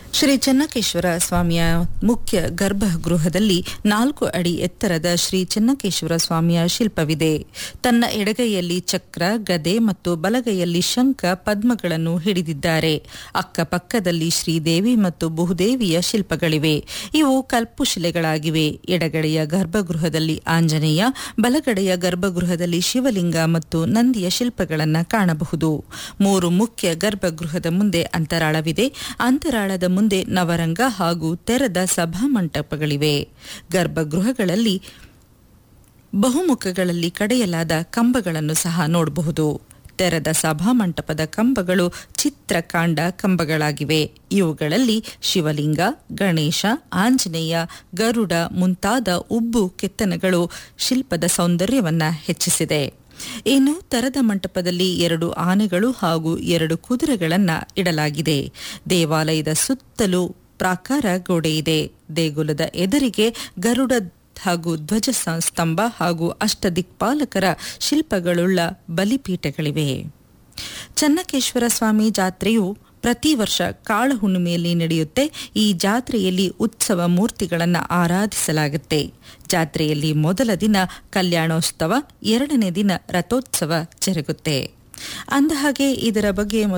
ಶ್ರೀ ಚೆನ್ನಕೇಶ್ವರ ಸ್ವಾಮಿಯ ಮುಖ್ಯ ಗರ್ಭಗೃಹದಲ್ಲಿ ನಾಲ್ಕು ಅಡಿ ಎತ್ತರದ ಶ್ರೀ ಚೆನ್ನಕೇಶ್ವರ ಸ್ವಾಮಿಯ ಶಿಲ್ಪವಿದೆ ತನ್ನ ಎಡಗೈಯಲ್ಲಿ ಚಕ್ರ ಗದೆ ಮತ್ತು ಬಲಗೈಯಲ್ಲಿ ಶಂಖ ಪದ್ಮಗಳನ್ನು ಹಿಡಿದಿದ್ದಾರೆ ಅಕ್ಕಪಕ್ಕದಲ್ಲಿ ಶ್ರೀದೇವಿ ಮತ್ತು ಬಹುದೇವಿಯ ಶಿಲ್ಪಗಳಿವೆ ಇವು ಕಲ್ಪುಶಿಲೆಗಳಾಗಿವೆ ಎಡಗಡೆಯ ಗರ್ಭಗೃಹದಲ್ಲಿ ಆಂಜನೇಯ ಬಲಗಡೆಯ ಗರ್ಭಗೃಹದಲ್ಲಿ ಶಿವಲಿಂಗ ಮತ್ತು ನಂದಿಯ ಶಿಲ್ಪಗಳನ್ನು ಕಾಣಬಹುದು ಮೂರು ಮುಖ್ಯ ಗರ್ಭಗೃಹದ ಮುಂದೆ ಅಂತರಾಳವಿದೆ ಅಂತರಾಳದ ಮುಂದೆ ನವರಂಗ ಹಾಗೂ ತೆರೆದ ಸಭಾಮಂಟಪಗಳಿವೆ ಗರ್ಭಗೃಹಗಳಲ್ಲಿ ಬಹುಮುಖಗಳಲ್ಲಿ ಕಡೆಯಲಾದ ಕಂಬಗಳನ್ನು ಸಹ ನೋಡಬಹುದು ತೆರೆದ ಸಭಾಮಂಟಪದ ಕಂಬಗಳು ಚಿತ್ರಕಾಂಡ ಕಂಬಗಳಾಗಿವೆ ಇವುಗಳಲ್ಲಿ ಶಿವಲಿಂಗ ಗಣೇಶ ಆಂಜನೇಯ ಗರುಡ ಮುಂತಾದ ಉಬ್ಬು ಕೆತ್ತನೆಗಳು ಶಿಲ್ಪದ ಸೌಂದರ್ಯವನ್ನ ಹೆಚ್ಚಿಸಿದೆ ಇನ್ನು ತೆರೆದ ಮಂಟಪದಲ್ಲಿ ಎರಡು ಆನೆಗಳು ಹಾಗೂ ಎರಡು ಕುದುರೆಗಳನ್ನು ಇಡಲಾಗಿದೆ ದೇವಾಲಯದ ಸುತ್ತಲೂ ಪ್ರಾಕಾರ ಗೋಡೆ ಇದೆ ದೇಗುಲದ ಎದುರಿಗೆ ಗರುಡ ಹಾಗೂ ಧ್ವಜ ಸ್ತಂಭ ಹಾಗೂ ಅಷ್ಟದಿಕ್ಪಾಲಕರ ಶಿಲ್ಪಗಳುಳ್ಳ ಬಲಿಪೀಠಗಳಿವೆ ಚನ್ನಕೇಶ್ವರ ಸ್ವಾಮಿ ಜಾತ್ರೆಯು ಪ್ರತಿ ವರ್ಷ ಕಾಳ ಹುಣ್ಣಿಮೆಯಲ್ಲಿ ನಡೆಯುತ್ತೆ ಈ ಜಾತ್ರೆಯಲ್ಲಿ ಉತ್ಸವ ಮೂರ್ತಿಗಳನ್ನು ಆರಾಧಿಸಲಾಗುತ್ತೆ ಜಾತ್ರೆಯಲ್ಲಿ ಮೊದಲ ದಿನ ಕಲ್ಯಾಣೋತ್ಸವ ಎರಡನೇ ದಿನ ರಥೋತ್ಸವ ಜರುಗುತ್ತೆ ಅಂದಹಾಗೆ ಇದರ ಬಗ್ಗೆ